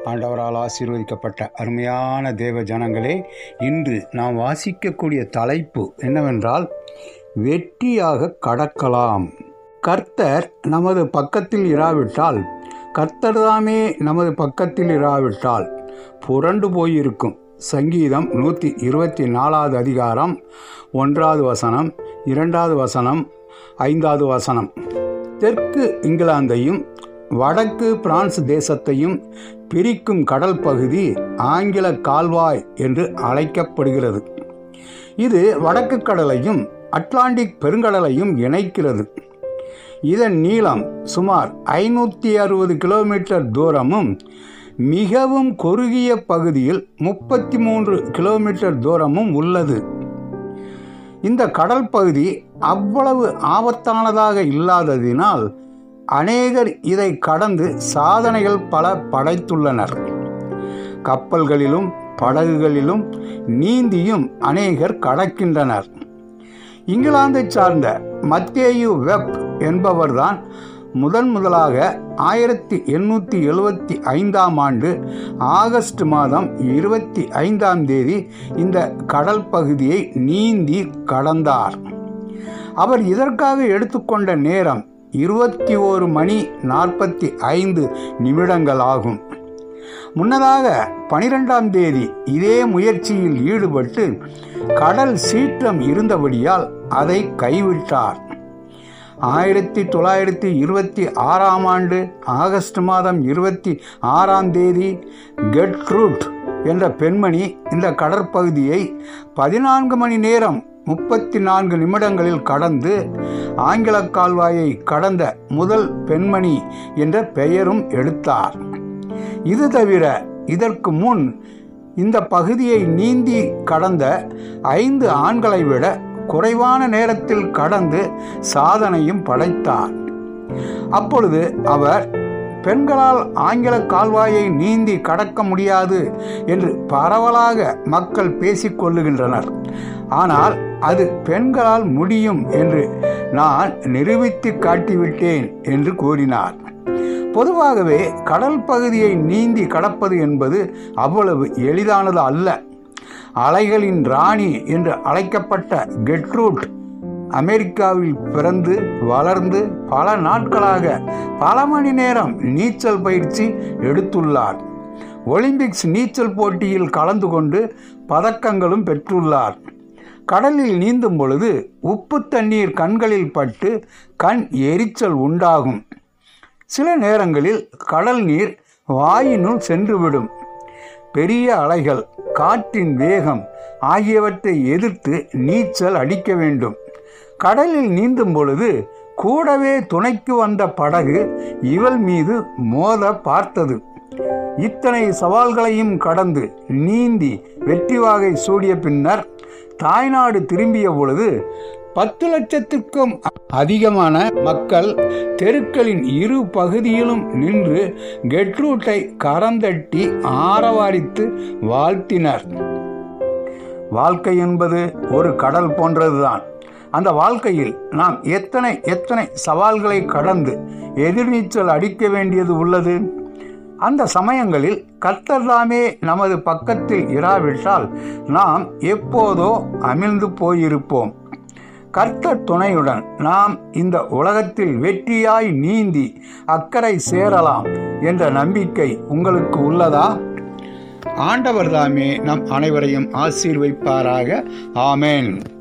ஆண்டவரால் ஆசீர்வதிக்கப்பட்ட அருமையான தேவ ஜனங்களே இன்று நாம் வாசிக்கக்கூடிய தலைப்பு என்னவென்றால் வெற்றியாக கடக்கலாம் கர்த்தர் நமது பக்கத்தில் இராவிட்டால் கர்த்தர் தாமே நமது பக்கத்தில் இராவிட்டால் புரண்டு போயிருக்கும் சங்கீதம் நூற்றி இருபத்தி நாலாவது அதிகாரம் ஒன்றாவது வசனம் இரண்டாவது வசனம் ஐந்தாவது வசனம் தெற்கு இங்கிலாந்தையும் வடக்கு பிரான்ஸ் தேசத்தையும் பிரிக்கும் கடல் பகுதி ஆங்கில கால்வாய் என்று அழைக்கப்படுகிறது இது வடக்கு கடலையும் அட்லாண்டிக் பெருங்கடலையும் இணைக்கிறது இதன் நீளம் சுமார் ஐநூற்றி அறுபது கிலோமீட்டர் தூரமும் மிகவும் குறுகிய பகுதியில் முப்பத்தி மூன்று கிலோமீட்டர் தூரமும் உள்ளது இந்த கடல் பகுதி அவ்வளவு ஆபத்தானதாக இல்லாததினால் அநேகர் இதை கடந்து சாதனைகள் பல படைத்துள்ளனர் கப்பல்களிலும் படகுகளிலும் நீந்தியும் அநேகர் கடக்கின்றனர் இங்கிலாந்தை சார்ந்த மத்தேயு வெப் என்பவர்தான் முதன் முதலாக ஆயிரத்தி எண்ணூற்றி எழுபத்தி ஐந்தாம் ஆண்டு ஆகஸ்ட் மாதம் இருபத்தி ஐந்தாம் தேதி இந்த கடல் பகுதியை நீந்தி கடந்தார் அவர் இதற்காக எடுத்துக்கொண்ட நேரம் இருபத்தி ஓரு மணி நாற்பத்தி ஐந்து நிமிடங்கள் ஆகும் முன்னதாக பனிரெண்டாம் தேதி இதே முயற்சியில் ஈடுபட்டு கடல் சீற்றம் இருந்தபடியால் அதை கைவிட்டார் ஆயிரத்தி தொள்ளாயிரத்தி இருபத்தி ஆறாம் ஆண்டு ஆகஸ்ட் மாதம் இருபத்தி ஆறாம் தேதி கெட்ரூட் என்ற பெண்மணி இந்த கடற்பகுதியை பதினான்கு மணி நேரம் முப்பத்தி நான்கு நிமிடங்களில் கடந்து ஆங்கில கால்வாயை கடந்த முதல் பெண்மணி என்ற பெயரும் எடுத்தார் இது தவிர இதற்கு முன் இந்த பகுதியை நீந்தி கடந்த ஐந்து ஆண்களை விட குறைவான நேரத்தில் கடந்து சாதனையும் படைத்தார் அப்பொழுது அவர் பெண்களால் ஆங்கில கால்வாயை நீந்தி கடக்க முடியாது என்று பரவலாக மக்கள் பேசிக்கொள்ளுகின்றனர் ஆனால் அது பெண்களால் முடியும் என்று நான் நிரூபித்து காட்டிவிட்டேன் என்று கூறினார் பொதுவாகவே கடல் பகுதியை நீந்தி கடப்பது என்பது அவ்வளவு எளிதானது அல்ல அலைகளின் ராணி என்று அழைக்கப்பட்ட கெட்ரூட் அமெரிக்காவில் பிறந்து வளர்ந்து பல நாட்களாக பல மணி நேரம் நீச்சல் பயிற்சி எடுத்துள்ளார் ஒலிம்பிக்ஸ் நீச்சல் போட்டியில் கலந்து கொண்டு பதக்கங்களும் பெற்றுள்ளார் கடலில் நீந்தும் பொழுது உப்பு தண்ணீர் கண்களில் பட்டு கண் எரிச்சல் உண்டாகும் சில நேரங்களில் கடல் நீர் வாயினுள் சென்றுவிடும் பெரிய அலைகள் காற்றின் வேகம் ஆகியவற்றை எதிர்த்து நீச்சல் அடிக்க வேண்டும் கடலில் நீந்தும் பொழுது கூடவே துணைக்கு வந்த படகு இவள் மீது மோத பார்த்தது இத்தனை சவால்களையும் கடந்து நீந்தி வெற்றி வாகை சூடிய பின்னர் தாய்நாடு திரும்பிய பொழுது பத்து லட்சத்திற்கும் அதிகமான மக்கள் தெருக்களின் இரு பகுதியிலும் நின்று கெட்ரூட்டை கரந்தட்டி ஆரவாரித்து வாழ்த்தினர் வாழ்க்கை என்பது ஒரு கடல் போன்றதுதான் அந்த வாழ்க்கையில் நாம் எத்தனை எத்தனை சவால்களை கடந்து எதிர்நீச்சல் அடிக்க வேண்டியது உள்ளது அந்த சமயங்களில் கர்த்தர்தாமே நமது பக்கத்தில் இராவிட்டால் நாம் எப்போதோ அமிழ்ந்து போயிருப்போம் கர்த்தர் துணையுடன் நாம் இந்த உலகத்தில் வெற்றியாய் நீந்தி அக்கறை சேரலாம் என்ற நம்பிக்கை உங்களுக்கு உள்ளதா ஆண்டவர் தாமே நம் அனைவரையும் ஆசீர்வைப்பாராக ஆமேன்